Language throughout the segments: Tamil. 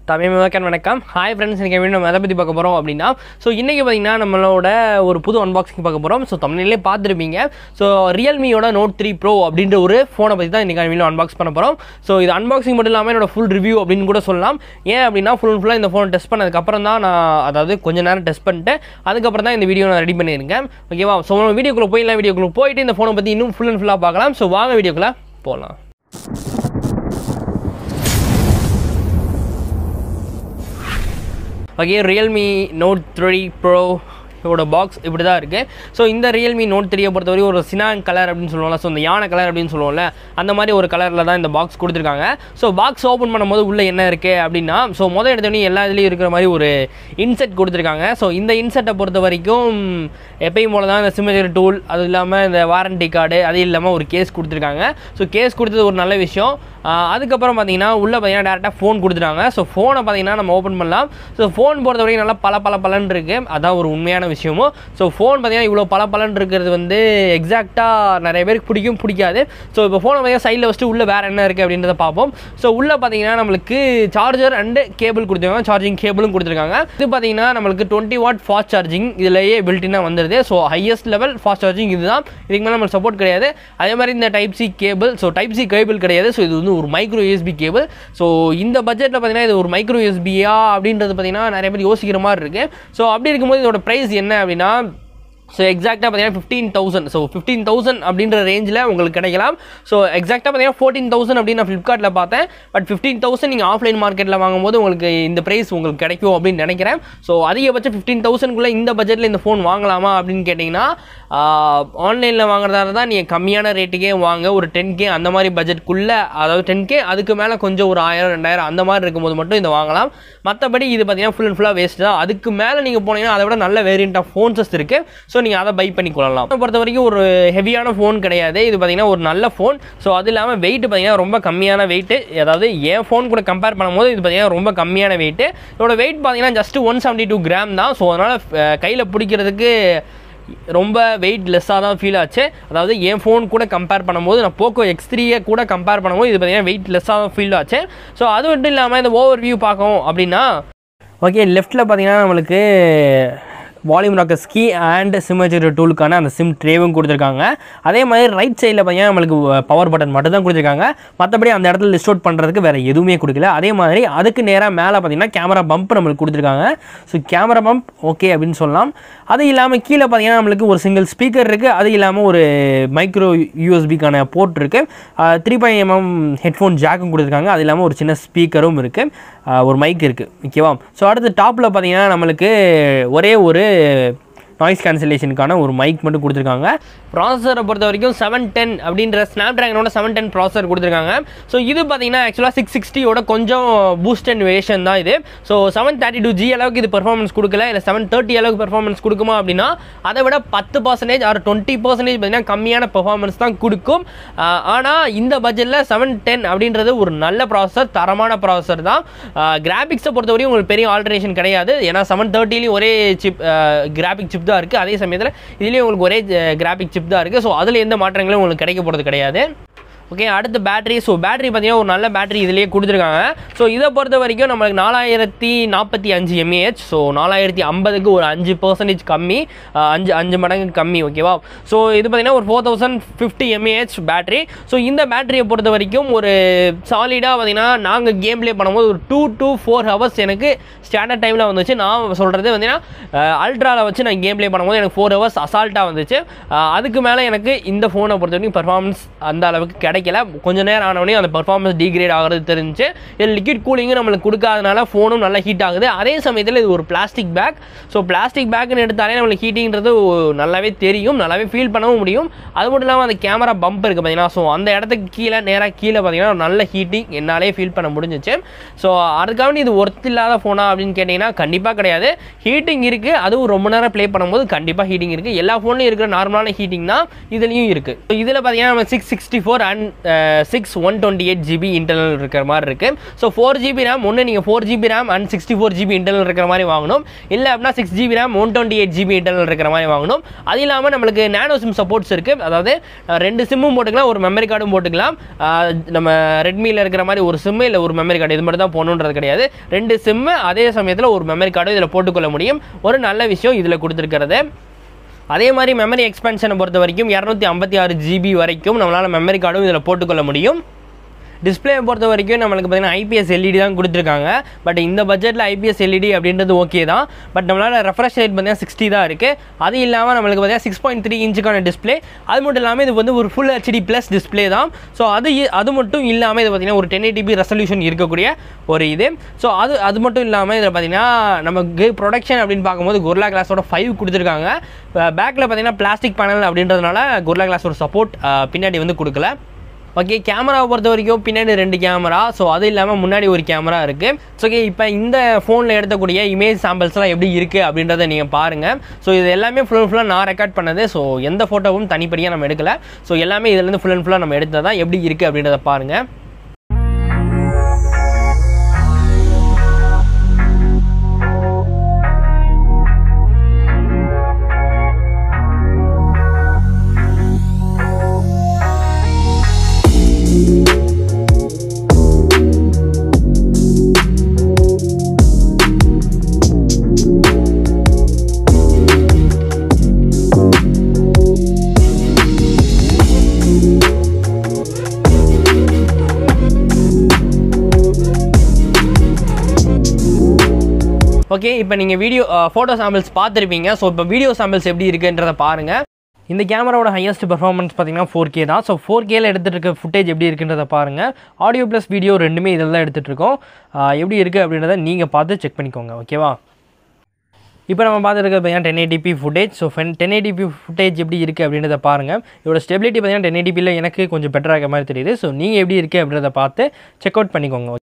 தமிழ் மக்கள் வணக்கம் ஹாய் ஃப்ரெண்ட்ஸ் இன்றைக்கி வீடியோ நம்ம எதை பற்றி பார்க்க போகிறோம் அப்படின்னா ஸோ இன்றைக்கி பார்த்தீங்கன்னா நம்மளோட ஒரு புது அன்பாக்சிங் பார்க்க போகிறோம் ஸோ தமிழ்லேயே பார்த்துருப்பீங்க ஸோ ரியல்மியோட நோட் த்ரீ ப்ரோ அப்படின்ற ஒரு ஃபோனை பற்றி தான் இன்றைக்கி வீடியோ அன்பாக்ஸ் பண்ண போகிறோம் ஸோ இது அன்பாக்சிங் மட்டும் இல்லாமல் என்னோட ஃபுல் ரிவ்யூ அப்படின்னு கூட சொல்லலாம் ஏன் அப்படின்னா ஃபுல் அண்ட் ஃபுல்லாக இந்த ஃபோனை டெஸ்ட் பண்ணதுக்கப்புறம் தான் நான் அதாவது கொஞ்ச நேரம் டெஸ்ட் பண்ணிட்டு அதுக்கப்புறம் தான் இந்த வீடியோ நான் ரெடி பண்ணியிருக்கேன் ஓகேவா ஸோ நம்ம வீடியோக்குள்ளே போயிடலாம் வீடியோக்குள்ளே போயிட்டு இந்த ஃபோனை பற்றி இன்னும் ஃபுல் அண்ட் ஃபுல்லாக பார்க்கலாம் ஸோ வாங்க வீடியோக்குள்ளே போகலாம் okay Realme note three pro இதோட பாக்ஸ் இப்படி தான் இருக்குது ஸோ இந்த ரியல்மி நோட் த்ரீயை பொறுத்தவரை ஒரு சினான் கலர் அப்படின்னு சொல்லுவோம்ல ஸோ இந்த யானை கலர் அப்படின்னு சொல்லுவோம்ல அந்த மாதிரி ஒரு கலரில் தான் இந்த பாக்ஸ் கொடுத்துருக்காங்க ஸோ பாக்ஸ் ஓப்பன் பண்ணும்போது உள்ளே என்ன இருக்குது அப்படின்னா ஸோ முதல் எடுத்தோடனே எல்லா இதுலேயும் இருக்கிற மாதிரி ஒரு இன்செட் கொடுத்துருக்காங்க ஸோ இந்த இன்செட்டை பொறுத்த வரைக்கும் எப்பயும் போல தான் இந்த சிம்மேஜர் டூல் அது இல்லாமல் இந்த வாரண்டி கார்டு அது இல்லாமல் ஒரு கேஸ் கொடுத்துருக்காங்க ஸோ கேஸ் கொடுத்தது ஒரு நல்ல விஷயம் ஆஹ் அதுக்கப்புறம் பார்த்தீங்கன்னா உள்ளே பார்த்தீங்கன்னா டேரெக்டாக ஃபோன் கொடுத்துட்டாங்க ஸோ ஃபோனை பார்த்தீங்கன்னா நம்ம ஓப்பன் பண்ணலாம் ஸோ ஃபோன் பொறுத்த வரைக்கும் நல்லா பல பல பலன் இருக்குது அதான் ஒரு உண்மையான விஷயமும் ஸோ ஃபோன் பார்த்தீங்கன்னா இவ்வளோ பல பலன் இருக்கிறது வந்து எக்ஸாக்டாக நிறைய பேருக்கு பிடிக்கும் பிடிக்காது ஸோ இப்போ ஃபோனை பார்த்தீங்கன்னா சைடில் வச்சுட்டு உள்ளே வேறு என்ன இருக்குது அப்படின்றத பார்ப்போம் ஸோ உள்ளே பார்த்தீங்கன்னா நம்மளுக்கு சார்ஜர் அண்டு கேபிள் கொடுத்துருக்காங்க சார்ஜிங் கேபிளும் கொடுத்துருக்காங்க இது பார்த்தீங்கன்னா நம்மளுக்கு டுவெண்ட்டி வாட் ஃபாஸ்ட் சார்ஜிங் இதுலேயே பில்டினாக வந்துடுது so highest level fast charging இதுதான் இதுக்கு மேலே நம்மளுக்கு சப்போர்ட் கிடையாது அதே மாதிரி இந்த type C cable so type C cable கிடையாது ஸோ இது வந்து ஒரு மைக்ரோ யூஎஸ்பி கேபிள் ஸோ இந்த பட்ஜெட்டில் பார்த்தீங்கன்னா இது ஒரு மைக்ரோ யூஎஸ்பியா அப்படின்றது பார்த்தீங்கன்னா நிறைய பேர் யோசிக்கிற மாதிரி இருக்குது ஸோ அப்படி இருக்கும்போது இதோட ப்ரைஸ் என்ன அப்படின்னா ஸோ எக்ஸாக்டாக பார்த்தீங்கன்னா fifteen thousand so fifteen thousand அப்படின்ற ரேஞ்சில் உங்களுக்கு கிடைக்கலாம் ஸோ எக்ஸாக்டாக பார்த்தீங்கன்னா ஃபோர்டீன் தௌசண்ட் அப்படின்னு நான் ஃப்ளிப்கார்ட்டில் பார்த்தேன் பட் ஃபிஃப்டீன் தௌசண்ட் நீங்கள் ஆஃப்லைன் மார்க்கெட்டில் வாங்கும்போது உங்களுக்கு இந்த ப்ரைஸ் உங்களுக்கு கிடைக்கும் அப்படின்னு நினைக்கிறேன் ஸோ அதிகபட்சம் ஃபிஃப்டீன் தௌசண்ட்குள்ளே இந்த பட்ஜெட்டில் இந்த ஃபோன் வாங்கலாமா அப்படின்னு கேட்டிங்கன்னா ஆன்லைனில் வாங்குறதா இருந்தால் நீங்கள் கம்மியான ரேட்டுக்கே வாங்க ஒரு டென் கே அந்த மாதிரி பட்ஜெட்குள்ளே அதாவது டென் கே அதுக்கு மேலே கொஞ்சம் ஒரு ஆயிரம் ரெண்டாயிரம் அந்த மாதிரி இருக்கும்போது மட்டும் இதை வாங்கலாம் மற்றபடி இது பார்த்தீங்கன்னா ஃபுல் அண்ட் ஃபுல்லாக வேஸ்ட் தான் அதுக்கு மேலே நீங்கள் போனீங்கன்னா அதை விட நல்ல வேரியண்ட் ஆஃப் ஃபோன்ஸஸ் இருக்குது ஸோ நீங்கள் அதை பை பண்ணி கொள்ளலாம் பொறுத்த வரைக்கும் ஒரு ஹெவியான ஃபோன் கிடையாது இது பார்த்தீங்கன்னா ஒரு நல்ல ஃபோன் ஸோ அது இல்லாமல் வெயிட் பார்த்தீங்கன்னா ரொம்ப கம்மியான வெயிட்டு அதாவது என் ஃபோன் கூட கம்பேர் பண்ணும்போது இது பார்த்தீங்கன்னா ரொம்ப கம்மியான வெயிட்டு இதோட வெயிட் பார்த்தீங்கன்னா just one seventy two gram தான் ஸோ அதனால் கையில் பிடிக்கிறதுக்கு ரொம்ப வெயிட் லெஸ்ஸாக தான் ஃபீல் ஆச்சு அதாவது என் ஃபோன் கூட கம்பேர் பண்ணும்போது நான் போக்கோ எக்ஸ் த்ரீயை கூட கம்பேர் பண்ணும்போது இது பார்த்தீங்கன்னா வெயிட் லெஸ்ஸாக தான் ஃபீல் ஆச்சு ஸோ அது மட்டும் இல்லாமல் இந்த ஓவர் வியூ பார்க்கவும் அப்படின்னா ஓகே லெஃப்ட்டில் பார்த்தீங்கன்னா நம்மளுக்கு வால்யூம் ராக்கர்ஸ் கீ அண்ட் சிம்மேஜர் டூலுக்கான அந்த சிம் ட்ரேவும் கொடுத்துருக்காங்க அதே மாதிரி ரைட் சைடில் பார்த்தீங்கன்னா நம்மளுக்கு பவர் பட்டன் மட்டும் தான் கொடுத்துருக்காங்க மற்றபடி அந்த இடத்துல லிஸ்ட் அவுட் பண்ணுறதுக்கு வேறு எதுவுமே கொடுக்கல அதே மாதிரி அதுக்கு நேராக மேலே பார்த்தீங்கன்னா கேமரா பம்ப் நம்மளுக்கு கொடுத்துருக்காங்க ஸோ கேமரா பம்ப் ஓகே அப்படின்னு சொல்லலாம் அது இல்லாமல் கீழே பார்த்தீங்கன்னா நம்மளுக்கு ஒரு சிங்கிள் ஸ்பீக்கர் இருக்குது அது இல்லாமல் ஒரு மைக்ரோ யூஎஸ்பிக்கான போர்ட் இருக்குது த்ரீ பாயிண்ட் எம்எம் ஹெட்ஃபோன் ஜாக்கும் கொடுத்துருக்காங்க அது இல்லாமல் ஒரு சின்ன ஸ்பீக்கரும் இருக்குது ஒரு மைக் இருக்குது ஓகேவா ஸோ அடுத்து டாப்பில் பார்த்தீங்கன்னா நம்மளுக்கு ஒரே ஒரு நாய்ஸ் கேன்சலேஷனுக்கான ஒரு மைக் மட்டும் கொடுத்துருக்காங்க ப்ராசஸரை பொறுத்த வரைக்கும் செவன் டென் அப்படின்ற ஸ்னாப் ட்ராகனோட செவன் டென் ப்ராசஸர் கொடுத்துருக்காங்க ஸோ இது பார்த்தீங்கன்னா ஆக்சுவலாக சிக்ஸ் சிக்ஸ்டியோட கொஞ்சம் பூஸ்ட் அண்ட் வேஷன் தான் இது so seven thirty two G அளவுக்கு இது பெர்ஃபார்மன்ஸ் கொடுக்கல இல்லை செவன் தேர்ட்டி அளவுக்கு பெர்ஃபார்மன்ஸ் கொடுக்குமா அப்படின்னா அதை விட பத்து பர்சன்டேஜ் ஆர் டுவெண்ட்டி பர்சன்டேஜ் பார்த்தீங்கன்னா கம்மியான பெர்ஃபார்மன்ஸ் தான் கொடுக்கும் ஆனால் இந்த பட்ஜெட்டில் செவன் டென் அப்படின்றது ஒரு நல்ல ப்ராசஸர் தரமான ப்ராசஸர் தான் கிராபிக்ஸை பொறுத்தவரையும் உங்களுக்கு பெரிய ஆல்ட்ரேஷன் கிடையாது ஏன்னா செவன் தேர்ட்டிலையும் ஒரே சிப் கிராபிக் சிப் தான் இருக்குது அதே சமயத்தில் இதுலேயும் உங்களுக்கு ஒரே கிராபிக் சிப் தான் இருக்குது ஸோ அதில் எந்த மாற்றங்களும் உங்களுக்கு கிடைக்க போகிறது கிடையாது ஓகே அடுத்து பேட்டரி ஸோ பேட்டரி பார்த்தீங்கன்னா ஒரு நல்ல பேட்டரி இதுலேயே கொடுத்துருக்காங்க ஸோ இதை பொறுத்த வரைக்கும் நம்மளுக்கு நாலாயிரத்தி நாற்பத்தி அஞ்சு எம்ஏஹெச் ஸோ நாலாயிரத்தி ஐம்பதுக்கு ஒரு அஞ்சு பர்சன்டேஜ் கம்மி அஞ்சு அஞ்சு மடங்கு கம்மி ஓகேவா ஸோ இது பார்த்தீங்கன்னா ஒரு four thousand fifty mAh battery so இந்த பேட்டரியை பொறுத்த வரைக்கும் ஒரு சாலிடாக பார்த்தீங்கன்னா நாங்கள் கேம் ப்ளே பண்ணும்போது ஒரு டூ டு ஃபோர் ஹவர்ஸ் எனக்கு ஸ்டாண்டர்ட் டைமில் வந்துச்சு நான் சொல்கிறது பார்த்தீங்கன்னா அல்ட்ராவில் வச்சு நான் கேம் ப்ளே பண்ணும்போது எனக்கு ஃபோர் ஹவர்ஸ் அசால்ட்டாக வந்துச்சு அதுக்கு மேலே எனக்கு இந்த ஃபோனை பொறுத்த வரைக்கும் பர்ஃபார்மன்ஸ் அந்த அளவுக்கு கிடைக்கல கொஞ்ச நேரம் ஆனவொடனே அந்த பர்ஃபார்மன்ஸ் டிகிரேட் ஆகிறது தெரிஞ்சு இது லிக்விட் கூலிங்கும் நம்மளுக்கு கொடுக்காதனால ஃபோனும் நல்லா ஹீட் ஆகுது அதே சமயத்தில் இது ஒரு பிளாஸ்டிக் பேக் ஸோ பிளாஸ்டிக் பேக்னு எடுத்தாலே நம்மளுக்கு ஹீட்டிங்கிறது நல்லாவே தெரியும் நல்லாவே ஃபீல் பண்ணவும் முடியும் அது மட்டும் இல்லாமல் அந்த கேமரா பம்ப் இருக்குது பார்த்தீங்கன்னா ஸோ அந்த இடத்துக்கு கீழே நேராக கீழே பார்த்தீங்கன்னா ஒரு நல்ல ஹீட்டிங் என்னாலே ஃபீல் பண்ண முடிஞ்சிச்சு ஸோ அதுக்காக இது ஒர்த் இல்லாத ஃபோனா அப்படின்னு கேட்டிங்கன்னா கண்டிப்பாக கிடையாது ஹீட்டிங் இருக்குது அதுவும் ரொம்ப நேரம் ப்ளே பண்ணும்போது கண்டிப்பாக ஹீட்டிங் இருக்குது எல்லா ஃபோன்லையும் இருக்கிற நார்மலான ஹீட்டிங் தான் இதுலேயும் இருக்குது ஸோ இதில் பார்த்தீங்கன்னா நம்ம six sixty four and six one twenty eight GB internal இருக்கிற மாதிரி இருக்குது ஸோ ஃபோர் ஜிபி ரேம் ஒன்று நீங்கள் four GB RAM and sixty four GB internal இருக்கிற மாதிரி வாங்கணும் இல்லை அப்படின்னா six GB RAM one twenty eight GB internal இருக்கிற மாதிரி வாங்கணும் அது இல்லாமல் நம்மளுக்கு நேனோ சிம் சப்போர்ட்ஸ் இருக்குது அதாவது அஹ், ரெண்டு சிம்மும் போட்டுக்கலாம் ஒரு மெமரி கார்டும் போட்டுக்கலாம் அஹ், நம்ம ரெட்மியில் இருக்கிற மாதிரி ஒரு சிம்மு இல்லை ஒரு மெமரி கார்டு இது மட்டும் தான் போகணுன்றது கிடையாது ரெண்டு சிம்மு அதே சமயத்தில் ஒரு மெமரி கார்டும் இதில் போட்டுக்கொள்ள முடியும் ஒரு நல்ல விஷயம் இதில் கொடுத்துருக்கிறது அதே மாதிரி மெமரி எக்ஸ்பென்ஷனை பொறுத்த வரைக்கும் இரநூத்தி ஐம்பத்தி ஆறு ஜிபி வரைக்கும் நம்மளால் மெமரி கார்டும் இதில் போட்டுக்கொள்ள முடியும் டிஸ்பிளே பொறுத்த வரைக்கும் நம்மளுக்கு பார்த்தீங்கன்னா ஐபிஎஸ் எல்இடி தான் கொடுத்துருக்காங்க பட் இந்த பட்ஜெட்டில் ஐபிஎஸ் எல்இடி அப்படின்றது ஓகே தான் பட் நம்மளால் ரெஃப்ரெஷ் ரேட் பார்த்தீங்கன்னா சிக்ஸ்டி தான் இருக்குது அது இல்லாமல் நம்மளுக்கு பார்த்தீங்கன்னா சிக்ஸ் பாயிண்ட் த்ரீ இன்ச்சுக்கான டிஸ்பிளே அது மட்டும் இல்லாமல் இது வந்து ஒரு ஃபுல் ஹெச்டி ப்ளஸ் டிஸ்பிளே தான் ஸோ அது இ- அது மட்டும் இல்லாமல் இது பார்த்தீங்கன்னா ஒரு டென் எயிட்டிபி ரெசல்யூஷன் இருக்கக்கூடிய ஒரு இது ஸோ அது அது மட்டும் இல்லாமல் இதில் பார்த்தீங்கன்னா நமக்கு ப்ரொடக்ஷன் அப்படின்னு பார்க்கும்போது குர்லா கிளாஸோட ஃபைவ் கொடுத்துருக்காங்க பேக்கில் பார்த்தீங்கன்னா பிளாஸ்டிக் பேனல் அப்படின்றதுனால குர்லா கிளாஸோட சப்போர்ட் பின்னாடி வந்து கொடுக்கல ஓகே கேமராவை பொறுத்த வரைக்கும் பின்னாடி ரெண்டு கேமரா ஸோ அது இல்லாமல் முன்னாடி ஒரு கேமரா இருக்குது ஸோ ஓகே இப்போ இந்த ஃபோனில் எடுக்கக்கூடிய இமேஜ் சாம்பிள்ஸ்லாம் எப்படி இருக்குது அப்படின்றத நீங்கள் பாருங்கள் ஸோ இது எல்லாமே ஃபுல் அண்ட் ஃபுல்லாக நான் ரெக்கார்ட் பண்ணது ஸோ எந்த ஃபோட்டோவும் தனிப்படியாக நம்ம எடுக்கல ஸோ எல்லாமே இதுலேருந்து ஃபுல் அண்ட் ஃபுல்லாக நம்ம எடுத்தது தான் எப்படி இருக்குது அப்படின்றத பாருங்கள் ஓகே இப்போ நீங்கள் வீடியோ ஃபோட்டோ சாம்பிள்ஸ் பார்த்துருப்பீங்க ஸோ இப்போ வீடியோ சாம்பிள்ஸ் எப்படி இருக்குன்றத பாருங்கள் இந்த கேமராவோட ஹையஸ்ட் பெர்ஃபார்மன்ஸ் பார்த்தீங்கன்னா ஃபோர் கே தான் ஸோ ஃபோர் கேல எடுத்துகிட்டு இருக்க ஃபுட்டேஜ் எப்படி இருக்குன்றத பாருங்கள் ஆடியோ ப்ளஸ் வீடியோ ரெண்டுமே இதில் தான் எடுத்துகிட்டு இருக்கோம் ஆஹ் எப்படி இருக்குது அப்படின்றத நீங்கள் பார்த்து செக் பண்ணிக்கோங்க ஓகேவா இப்போ நம்ம பார்த்துருக்கிறது பார்த்தீங்கன்னா டென் ஏடிபி ஃபுட்டேஜ் ஸோ ஃபென் டென் ஏடிபி ஃபுட்டேஜ் எப்படி இருக்குது அப்படின்றத பாருங்கள் இதோட ஸ்டெபிலிட்டி பார்த்தீங்கன்னா டென் ஏடிபியில் எனக்கு கொஞ்சம் பெட்டராக இருக்க மாதிரி தெரியுது ஸோ நீங்கள் எப்படி இருக்குது அப்படின்றத பார்த்து செக் அவுட் பண்ணிக்கோங்க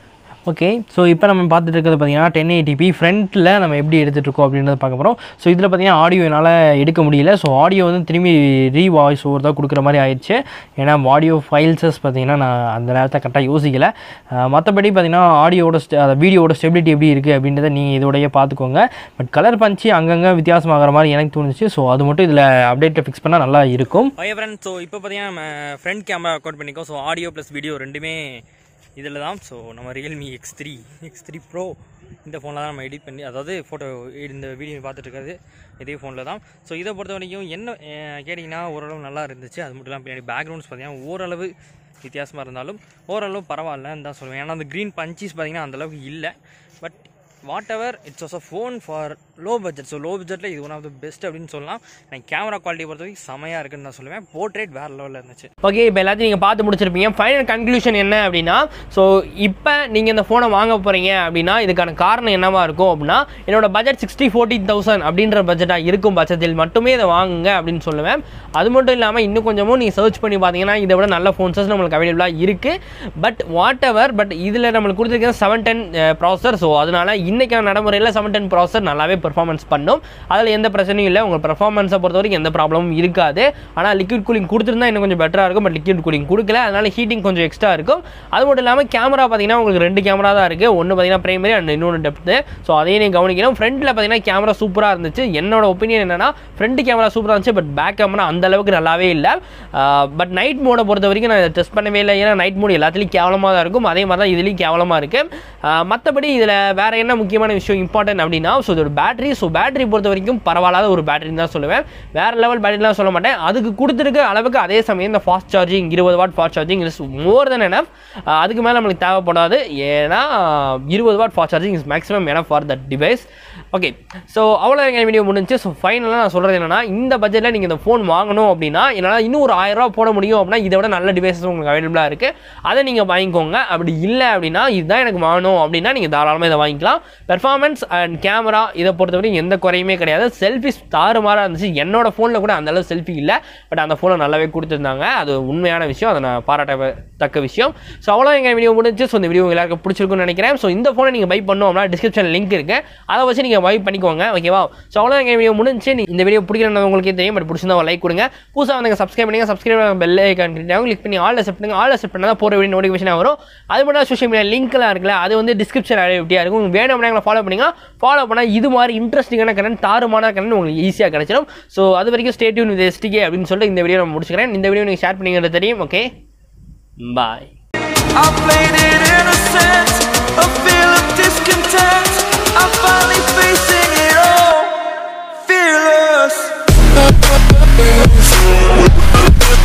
ஓகே ஸோ இப்போ நம்ம பார்த்துட்டு இருக்கிறது பார்த்தீங்கன்னா டென் எயிட்டிபி ஃப்ரண்ட்டில் நம்ம எப்படி எடுத்துகிட்டு இருக்கோம் அப்படின்றத பார்க்க போகிறோம் ஸோ இதில் பார்த்தீங்கன்னா ஆடியோ என்னால் எடுக்க முடியல ஸோ ஆடியோ வந்து திரும்பி ரீ வாய்ஸ் ஓவர் தான் கொடுக்குற மாதிரி ஆயிடுச்சு ஏன்னா ஆடியோ ஃபைல்ஸஸ் பார்த்தீங்கன்னா நான் அந்த நேரத்தை கரெக்டாக யோசிக்கல அஹ் மற்றபடி பார்த்தீங்கன்னா ஆடியோட அந்த வீடியோட ஸ்டெபிலிட்டி எப்படி இருக்குது அப்படின்றத நீங்கள் இதோடய பார்த்துக்கோங்க பட் கலர் பஞ்சு அங்கங்கே வித்தியாசமாகிற மாதிரி எனக்கு தோணுச்சு ஸோ அது மட்டும் இதில் அப்டேட்டை ஃபிக்ஸ் பண்ணால் நல்லா இருக்கும் ஓகே ஃப்ரெண்ட் ஸோ இப்போ பார்த்தீங்கன்னா நம்ம ஃப்ரண்ட் கேமரா அக்கௌண்ட் பண்ணிக்கோ ஸோ ஆடியோ ப்ளஸ் வீடியோ ரெண்டுமே இதில் தான் ஸோ நம்ம Realme X three X three pro இந்த ஃபோனில் தான் நம்ம எடிட் பண்ணி அதாவது ஃபோட்டோ இந்த வீடியோ பார்த்துட்டு இருக்கிறது இதே ஃபோனில் தான் ஸோ இதை பொறுத்த வரைக்கும் என்ன அஹ், கேட்டிங்கன்னா ஓரளவு நல்லா இருந்துச்சு அது மட்டும் இல்லாமல் பின்னாடி பேக்ரவுண்ட்ஸ் பார்த்தீங்கன்னா ஓரளவு வித்தியாசமாக இருந்தாலும் ஓரளவு பரவாயில்லன்னு தான் சொல்லுவேன் ஏன்னா அந்த க்ரீன் பஞ்சஸ் பார்த்தீங்கன்னா அந்தளவுக்கு இல்லை but whatever it's as a phone for low budget so low பட்ஜெட்டில் இது ஒன் ஆஃப் த பெஸ்ட் அப்படின்னு சொல்லலாம் எனக்கு கேமரா குவாலிட்டி பொறுத்த வரைக்கும் செமையாக இருக்குன்னு நான் சொல்லுவேன் போர்ட்ரேட் வேறு லெவலில் இருந்துச்சு ஓகே இப்போ எல்லாத்தையும் நீங்கள் பார்த்து முடிச்சிருப்பீங்க ஃபைனல் கன்க்ளூஷன் என்ன அப்படின்னா ஸோ இப்போ நீங்கள் இந்த ஃபோனை வாங்க போகிறீங்க அப்படின்னா இதுக்கான காரணம் என்னவா இருக்கும் அப்படின்னா என்னோட பட்ஜெட் சிக்ஸ்டி ஃபோர்டீன் தௌசண்ட் அப்படின்ற பட்ஜெட்டாக இருக்கும் பட்சத்தில் மட்டுமே இதை வாங்குங்க அப்படின்னு சொல்லுவேன் அது மட்டும் இல்லாமல் இன்னும் கொஞ்சமும் நீங்கள் சர்ச் பண்ணி பார்த்தீங்கன்னா இதை விட நல்ல ஃபோன்ஸஸ் நம்மளுக்கு அவைலபிளாக இருக்குது பட் வாட் எவர் பட் இதில் நம்மளுக்கு கொடுத்துருக்க செவன் டென் ப்ராசர் ஸோ அதனால இன்றைக்கான நடைமுறையில் செவன் டென் ப்ராசர் நல்லாவே பெர்ஃபார்மன்ஸ் பண்ணும் அதில் எந்த பிரச்சனையும் இல்லை உங்கள் பெர்ஃபார்மன்ஸை பொறுத்த வரைக்கும் எந்த ப்ராப்ளமும் இருக்காது ஆனால் லிக்விட் கூலிங் கொடுத்துருந்தா இன்னும் கொஞ்சம் பெட்டராக இருக்கும் பட் லிக்விட் கூலிங் கொடுக்கல அதனால ஹீட்டிங் கொஞ்சம் எக்ஸ்ட்ரா இருக்கும் அது மட்டும் இல்லாமல் கேமரா பார்த்தீங்கன்னா உங்களுக்கு ரெண்டு கேமரா தான் இருக்குது ஒன்று பார்த்தீங்கன்னா பிரைமரி அண்ட் இன்னொன்று டெப்த்து ஸோ அதையும் நீங்கள் கவனிக்கணும் ஃப்ரண்ட்டில் பார்த்தீங்கன்னா கேமரா சூப்பராக இருந்துச்சு என்னோட ஒப்பீனியன் என்னன்னா ஃப்ரண்ட் கேமரா சூப்பராக இருந்துச்சு பட் பேக் கேமரா அந்த அளவுக்கு நல்லாவே இல்லை பட் நைட் மோடை பொறுத்த வரைக்கும் நான் இதை டெஸ்ட் பண்ணவே இல்லை ஏன்னா நைட் மோட் எல்லாத்துலேயும் கேவலமாக தான் இருக்கும் அதே மாதிரி தான் இதுலேயும் கேவலமாக இருக்குது மற்றபடி இதில் வேறு என்ன முக்கியமான விஷயம் இம்பார்ட்டன்ட் அப்படின்னா ஸோ இதோட பேட்டரி ஸோ பேட்டரி பொறுத்த வரைக்கும் பரவாயில்லாத ஒரு பேட்டரின்னு தான் சொல்லுவேன் வேறு லெவல் பேட்டரிலாம் சொல்ல மாட்டேன் அதுக்கு கொடுத்துருக்க அளவுக்கு அதே சமயம் இந்த ஃபாஸ்ட் சார்ஜிங் இருபது watt fast charging is more then enough அதுக்கு மேலே நம்மளுக்கு தேவைப்படாது ஏன்னா இருபது watt fast charging is maximum enough for that device okay so அவ்வளோ எங்கள் வீடியோ முடிஞ்சு ஸோ ஃபைனலாக நான் சொல்கிறது என்னன்னா இந்த பட்ஜெட்டில் நீங்கள் இந்த ஃபோன் வாங்கணும் அப்படின்னா என்னால் இன்னும் ஒரு ஆயிரம் ரூபா போட முடியும் அப்படின்னா இதை விட நல்ல டிவைசஸ் உங்களுக்கு அவைலபிளாக இருக்குது அதை நீங்கள் வாங்கிக்கோங்க அப்படி இல்லை அப்படின்னா இதுதான் எனக்கு வாங்கணும் அப்படின்னா நீங்கள் தாராளமாக இதை வாங்கிக்கலாம் பெர்ஃபார்மன்ஸ் அண்ட் கேமரா இதை பொறுத்தவரைக்கும் எந்த குறையுமே கிடையாது செல்ஃபிஸ் தாறுமாறாக இருந்துச்சு என்னோட ஃபோனில் கூட அந்த அளவு செல்ஃபி இல்லை பட் அந்த ஃபோனை நல்லாவே கொடுத்துருந்தாங்க அது உண்மையான விஷயம் அதை நான் பாராட்டத்தக்க விஷயம் ஸோ அவ்வளோ எங்கள் வீடியோ முடிஞ்சு ஸோ இந்த வீடியோ எல்லாருக்கும் பிடிச்சிருக்கும்னு நினைக்கிறேன் ஸோ இந்த ஃபோனை நீங்கள் பை பண்ணோம்னா டிஸ்கிரிப்ஷன் லிங்க் இருக்கு அதை வச்சு நீங்கள் பை பண்ணிக்கோங்க ஓகேவா ஸோ அவ்வளோ எங்கள் வீடியோ முடிஞ்சு நீ- இந்த வீடியோ பிடிக்கலன்னு உங்களுக்கே தெரியும் பட் பிடிச்சிருந்தா ஒரு லைக் கொடுங்க புதுசாக வந்து சப்ஸ்கிரைப் பண்ணுங்க சப்ஸ்கிரைப் பெல் ஐக்கான் கிளிக் பண்ணி ஆல் செட் பண்ணுங்க ஆல் செட் பண்ணால் தான் போகிற வீடியோ நோட்டிஃபிகேஷன் வரும் அது மட்டும் சோஷியல் மீடியா லிங்க்லாம் இருக்குல்ல அது வந்து டிஸ்கிரிப்ஷன் எப்படியா இருக்கும் உங்களுக்கு வேணும் எங்களை ஃபாலோ பண்ணுங்க ஃபாலோ பண்ணால் இது மாதிரி இன்ட்ரெஸ்டிங்கான கண்டென்ட் தாறுமான கண்டென்ட் உங்களுக்கு ஈஸியாக கிடைச்சிடும் ஸோ அது வரைக்கும் ஸ்டேட்யூன் வித் எஸ்டிகே அப்படின்னு சொல்லிட்டு இந்த வீடியோ நான் முடிச்சுக்கிறேன் இந்த வீடியோ நீங்கள் ஷேர் பண்ணிங்கிறது தெரியும் okay bye I played it innocent, a feel of